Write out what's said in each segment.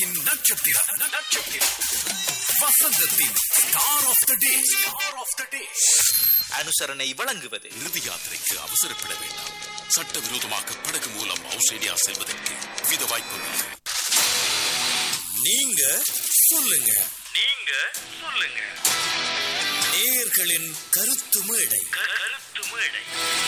வாழ்க்கையின் நட்சத்திரம் நட்சத்திரம் வசந்தத்தின் star of the day star of the day அனுசரணை வழங்குவது இறுதி யாத்திரைக்கு அவசரப்பட வேண்டாம் சட்டவிரோதமாக படகு மூலம் ஆஸ்திரேலியா செல்வதற்கு வித வாய்ப்புகள் நீங்க சொல்லுங்க நீங்க சொல்லுங்க நேயர்களின் கருத்து மேடை கருத்து மேடை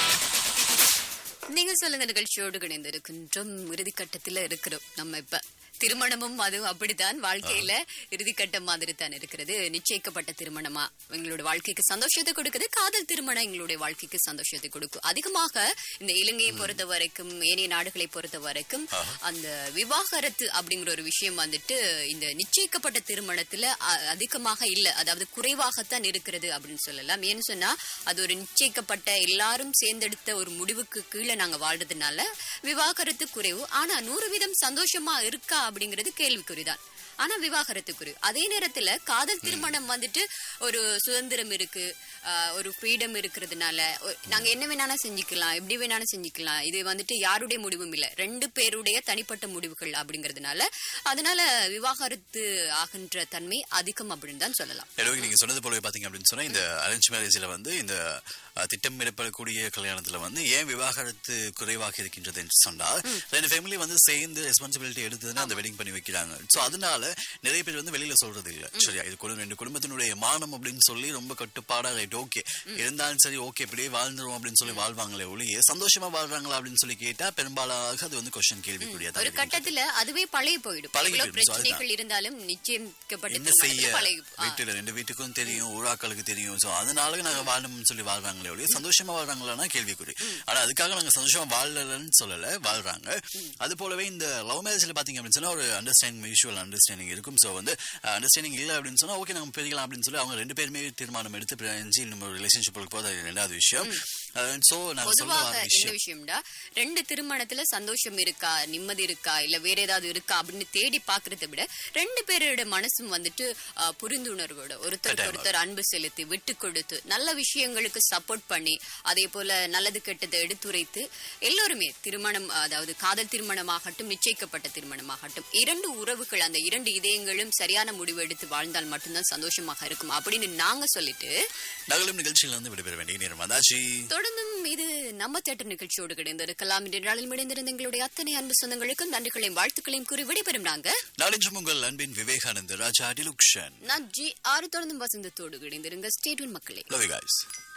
நீங்க சொல்லுங்க நிகழ்ச்சியோடு இணைந்திருக்கின்றோம் இறுதிக்கட்டத்துல இருக்கிறோம் நம்ம இப்ப திருமணமும் அதுவும் அப்படித்தான் வாழ்க்கையில இறுதிக்கட்ட மாதிரி தான் இருக்கிறது நிச்சயிக்கப்பட்ட திருமணமா எங்களோட வாழ்க்கைக்கு சந்தோஷத்தை கொடுக்குது காதல் திருமணம் எங்களுடைய வாழ்க்கைக்கு சந்தோஷத்தை கொடுக்கும் அதிகமாக இந்த இலங்கையை பொறுத்த வரைக்கும் ஏனைய நாடுகளை பொறுத்த வரைக்கும் அந்த விவாகரத்து அப்படிங்கிற ஒரு விஷயம் வந்துட்டு இந்த நிச்சயிக்கப்பட்ட திருமணத்துல அ- அதிகமாக இல்ல அதாவது குறைவாகத்தான் இருக்கிறது அப்படின்னு சொல்லலாம் ஏன்னு சொன்னா அது ஒரு நிச்சயிக்கப்பட்ட எல்லாரும் சேர்ந்தெடுத்த ஒரு முடிவுக்கு கீழே நாங்க வாழ்றதுனால விவாகரத்து குறைவு ஆனா நூறு வீதம் சந்தோஷமா இருக்கா அப்படிங்கிறது கேள்விக்குறிதான் ஆனா விவாகரத்து குறைவு அதே நேரத்துல காதல் திருமணம் வந்துட்டு ஒரு சுதந்திரம் இருக்கு ஆஹ் ஒரு ஃப்ரீடம் இருக்கிறதுனால ஒ- நாங்க என்ன வேணாலும் செஞ்சுக்கலாம் எப்படி வேணாலும் செஞ்சுக்கலாம் இது வந்துட்டு யாருடைய முடிவும் இல்ல ரெண்டு பேருடைய தனிப்பட்ட முடிவுகள் அப்படிங்கறதுனால அதனால விவாகரத்து ஆகின்ற தன்மை அதிகம் அப்படின்னு தான் சொல்லலாம் எடோகி நீங்க சொன்னது போலவே பாத்தீங்க அப்படின்னு சொன்னா இந்த அரேஞ்ச் மேரேஜ்ல வந்து இந்த அஹ், திட்டமிடப்படக்கூடிய கல்யாணத்துல வந்து ஏன் விவாகரத்து குறைவாக இருக்கின்றது என்று சொன்னால் ரெண்டு ஃபேமிலி வந்து சேர்ந்து ரெஸ்பான்சிபிலிட்டி எடுத்ததுன்னா அந்த வெட்டிங் பண்ணி வைக்கிறாங்க சோ அதனால நிறைய பேர் வந்து வெளியில சொல்றது இல்ல சரியா இது குடும்பம் ரெண்டு குடும்பத்தினுடைய மானம் அப்படின்னு சொல்லி ரொம்ப கட்டுப்பாடா ரைட் ஓகே இருந்தாலும் சரி ஓகே இப்படியே வாழ்ந்துரும் அப்படின்னு சொல்லி வாழ்வாங்களே ஒழிய சந்தோஷமா வாழ்றாங்களா அப்படின்னு சொல்லி கேட்டா பெரும்பாலாக அது வந்து கொஸ்டின் கேள்விக்குரியதா ஒரு இருக்கு. கட்டத்துல அதுவே பழைய போயிடும் பழகி எவ்வளவு போயிடும். So, பிரச்சனைகள் இருந்தாலும் நிச்சயிக்கப்பட்ட என்ன திருமணத்துல செய்ய பழகி ஆ. வீட்டுல ரெண்டு வீட்டுக்கும் தெரியும் ஊராக்களுக்கு தெரியும் சோ அதனால நாங்க வாழணும்னு சொல்லி வாழ்றாங்களே ஒழிய சந்தோஷமா வாழ்றாங்களான்னா கேள்விக்குறி ஆனா அதுக்காக நாங்க சந்தோஷமா வாழலன்னு சொல்லல வாழ்றாங்க அது போலவே இந்த லவ் மேரேஜ்ல பாத்தீங்க அப்படின்னு சொன்னா ஒரு அண்டர்ஸ்டாண்டிங் மியூச்சுவல் அண்டர்ஸ்டாண்டிங் இருக்கும் சோ வந்து அண்டர்ஸ்டாண்டிங் இல்ல அப்படின்னு சொன்னா ஓகே நம்ம பிரிக்கலாம் அப்படின்னு சொல்லி அவங்க ரெண்டு பேருமே தீர்மானம் எடுத்து பிரிஞ்சு நம்ம ரிலேஷன்ஷிப்புக்கு போறது அது ரெண்டாவது விஷயம் சோ நாங்க சொல்ல பொதுவாக வர என்ன விஷயம் விஷயம்டா ரெண்டு திருமணத்துல சந்தோஷம் இருக்கா நிம்மதி இருக்கா இல்ல வேற ஏதாவது இருக்கா அப்படின்னு தேடி பாக்குறதை விட ரெண்டு பேரோட மனசும் வந்துட்டு ஆ, புரிந்துணர்வோட ஒருத்தருக்கு ஒருத்தர் அன்பு செலுத்தி விட்டு கொடுத்து நல்ல விஷயங்களுக்கு சப்போர்ட் பண்ணி அதே போல நல்லது கெட்டதை எடுத்துரைத்து எல்லோருமே திருமணம் அதாவது காதல் திருமணமாகட்டும் நிச்சயிக்கப்பட்ட திருமணமாகட்டும் இரண்டு உறவுகள் அந்த இரண்டு இதயங்களும் சரியான முடிவு எடுத்து வாழ்ந்தால் மட்டும்தான் சந்தோஷமாக இருக்கும் அப்படின்னு நாங்க சொல்லிட்டு நகலும் நிகழ்ச்சியில வந்து விடைபெற வேண்டிய நேரம் வந்தாச்சு தொடர்ந்தும் இது நம்ம தேட்டர் நிகழ்ச்சியோடு கிடைந்திருக்கலாம் இன்று நாளில் முடிந்திருந்த எங்களுடைய அத்தனை அன்பு சொந்தங்களுக்கும் நன்றிகளையும் வாழ்த்துக்களையும் கூறி விடைபெறும் நாங்க நாளென்றும் உங்கள் அன்பின் விவேகானந்த ராஜா டிலுக்ஷன் நான் ஜி ஆறு தொடர்ந்தும் வசந்தத்தோடு கிடைந்திருங்க ஸ்டேட்யூன் மக்களே லவ் யூ guys